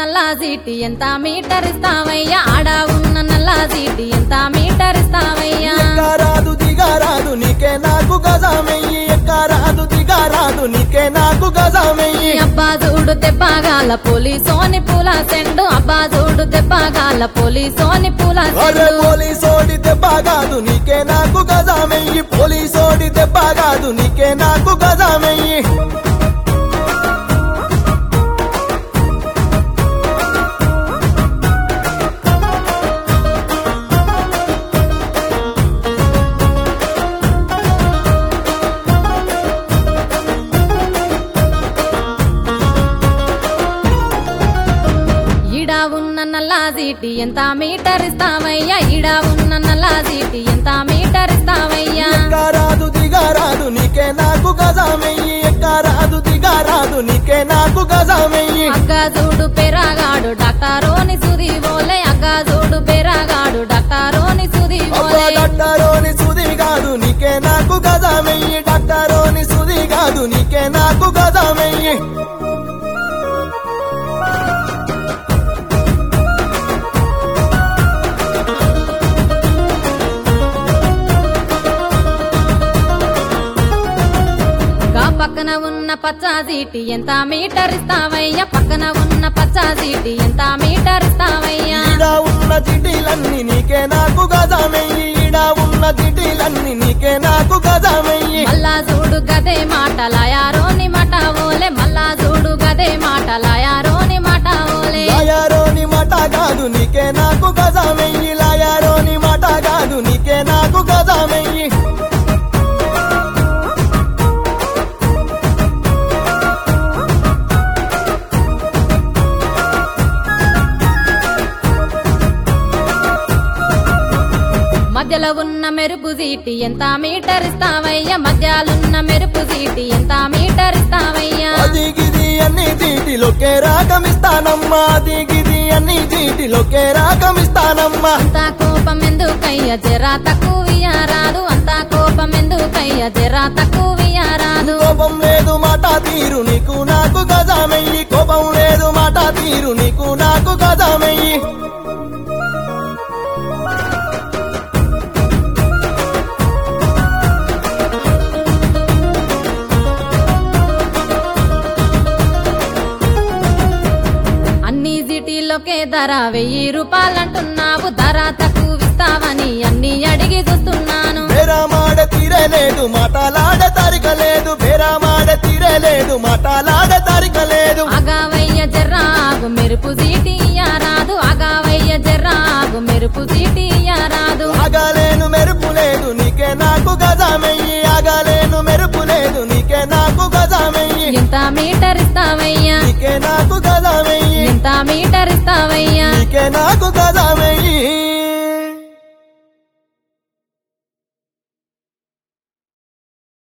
నల్లా సీటి ఎంత మీటర్ ఇస్తావయ్యా ఆడ ఉన్న నల్లా సీటి ఎంత మీటర్ ఇస్తావయ్యా ఎక్కరాదు దిగారాదు నీకే నాకు గజమెయ్యి ఎక్కరాదు దిగారాదు నీకే నాకు గజమెయ్యి అబ్బా చూడు దెబ్బగాల పోలీసోని పూల సెండు అబ్బా చూడు దెబ్బగాల పోలీసోని పూల అరే సెండు పోలీసోడి దెబ్బ కాదు నీకే నాకు గజమెయ్యి పోలీసోడి దెబ్బ కాదు నీకే నాకు గజమెయ్యి ఈడ ఉన్న నల్లా సీటి ఎంత మీటర్ ఇస్తావయ్యా ఈడ ఉన్న నల్లా సీటి ఎంత మీటర్ ఇస్తావయ్యా ఎక్కరాదు దిగారాదు నీకే నాకు గజమెయ్యి ఎక్కరాదు దిగారాదు నీకే నాకు గజమెయ్యి అగ్గ చూడు పెరగాడు డాక్టరోని సుది బోలే అగ్గ చూడు పెరగాడు డాక్టరోని సుది అబ్బా బోలే డాక్టరోని సుది కాదు నీకే నాకు గజమెయ్యి డాక్టరోని సుది కాదు నీకే నాకు గజమెయ్యి గా పక్కన ఉన్న పచ్చా సీటి ఎంత మీటర్ ఇస్తావయ్యా పక్కన ఉన్న పచ్చా సీటి ఎంత మీటర్ ఇస్తావయ్యా ఈడ ఉన్న చిటీలన్నీ నీకే నాకు గజమెయ్యి ఈడ ఉన్న చిటీలన్నీ నీకే నాకు గజమెయ్యి మల్లా చూడు గదే మాటలాయారోని మాట ఓలే మల్లా చూడు గదే మాటలాయారోని మాట ఓలే లాయారోని మాట కాదు నీకే నాకు గజమెయ్యి లాయారోని మాట కాదు నీకే నాకు గజమెయ్యి మధ్యలో ఉన్న మెరుపు సీటి ఎంత మీటర్ ఇస్తావయ్యా మధ్యాలున్న మెరుపు సీటి ఎంత మీటర్ ఇస్తావయ్యా అది గిది అన్ని చీటిలోకే రాగమిస్తానమ్మా అది గిది అన్ని చీటిలోకే రాగమిస్తానమ్మా అంతా కోపం ఎందుకయ్యా జరా తక్కువ రాదు అంతా కోపం ఎందుకయ్యా జరా తక్కువ రాదు కోపం లేదు మాట తీరు నీకు నాకు గజమెయ్యి కోపం లేదు మాట తీరు నీకు నాకు గజమెయ్యి అన్ని సిటీలోకే ధర వెయ్యి రూపాయలంటున్నావు ధర తక్కువ ఇస్తావని అన్ని అడిగి చూస్తున్నాను బేరామాడ తీరలేదు మాటలాడ తరగలేదు బేరామాడ తీరలేదు మాటలాడ తరగలేదు అగావయ్య జర్రాగు మెరుపు సీటి రాదు అగావయ్య జర్రాగు మెరుపు సీటి రాదు ఆగలేను మెరుపు లేదు నీకే నాకు గజమెయ్యి ఆగలేను మెరుపు లేదు నీకే నాకు గజమెయ్యి ఎంత మీటర్ ఇస్తావయ్యా నీకే నాకు గజమెయ్యి ఎంత మీటర్ ఇస్తావయ్యా నీకే నాకు